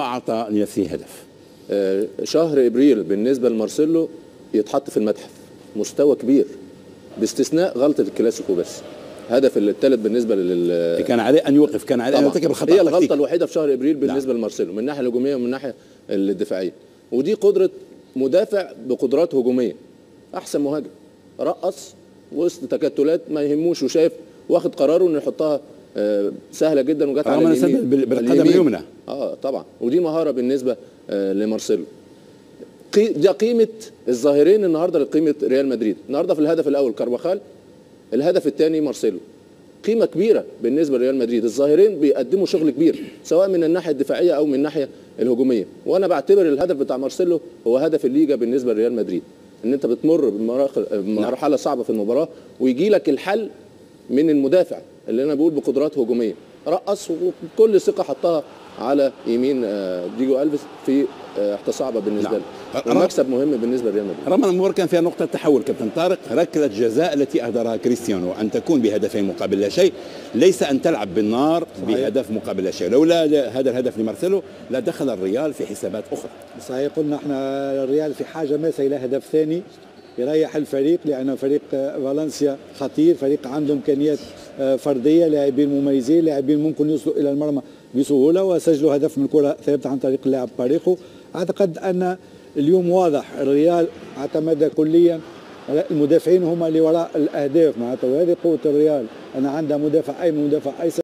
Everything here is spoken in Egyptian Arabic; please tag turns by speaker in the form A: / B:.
A: اعطى نفسه هدف
B: آه، شهر ابريل بالنسبه لمارسيلو يتحط في المتحف مستوى كبير باستثناء غلطه الكلاسيكو بس هدف الثالث بالنسبه لل
A: كان عليه ان يوقف كان عليه ان
B: طبعا
A: يرتكب الخطا
B: هي الغلطه
A: التكتيكي.
B: الوحيده في شهر ابريل بالنسبه لمارسيلو من الناحيه الهجوميه ومن الناحيه الدفاعيه ودي قدره مدافع بقدرات هجوميه احسن مهاجم رقص وسط تكتلات ما يهموش وشايف واخد قراره انه يحطها آه، سهله جدا وجت على
A: رغم أنه
B: اليمين
A: سدد بال- بالقدم
B: اليمين.
A: اليمنى.
B: اه طبعا ودي مهاره بالنسبه آه، لمارسيلو قي- ده قيمه الظاهرين النهارده لقيمه ريال مدريد النهارده في الهدف الاول كارفاخال الهدف الثاني مارسيلو قيمه كبيره بالنسبه لريال مدريد الظاهرين بيقدموا شغل كبير سواء من الناحيه الدفاعيه او من الناحيه الهجوميه وانا بعتبر الهدف بتاع مارسيلو هو هدف الليجا بالنسبه لريال مدريد ان انت بتمر بمراحل بمرحله صعبه في المباراه ويجي لك الحل من المدافع اللي انا بقول بقدرات هجوميه رقص وبكل ثقه حطها على يمين آه، ديجو الفيس في آه، احتى صعبه بالنسبه
A: نعم.
B: له ومكسب مهم بالنسبه لريال مدريد
A: رغم ان المباراه كان فيها نقطه تحول كابتن طارق ركله جزاء التي اهدرها كريستيانو ان تكون بهدفين مقابل لا شيء ليس ان تلعب بالنار بهدف مقابل لا شيء لولا هذا الهدف لمارسيلو لدخل الريال في حسابات اخرى
C: صحيح قلنا احنا الريال في حاجه ماسه الى هدف ثاني يريح الفريق لان فريق آه، فالنسيا خطير فريق عنده امكانيات آه، فرديه لاعبين مميزين لاعبين ممكن يوصلوا الى المرمى بسهوله وسجلوا هدف من كره ثابته عن طريق اللاعب باريخو اعتقد ان اليوم واضح الريال اعتمد كليا على المدافعين هم اللي وراء الاهداف معناتها وهذه قوه الريال انا عندها مدافع ايمن مدافع ايسر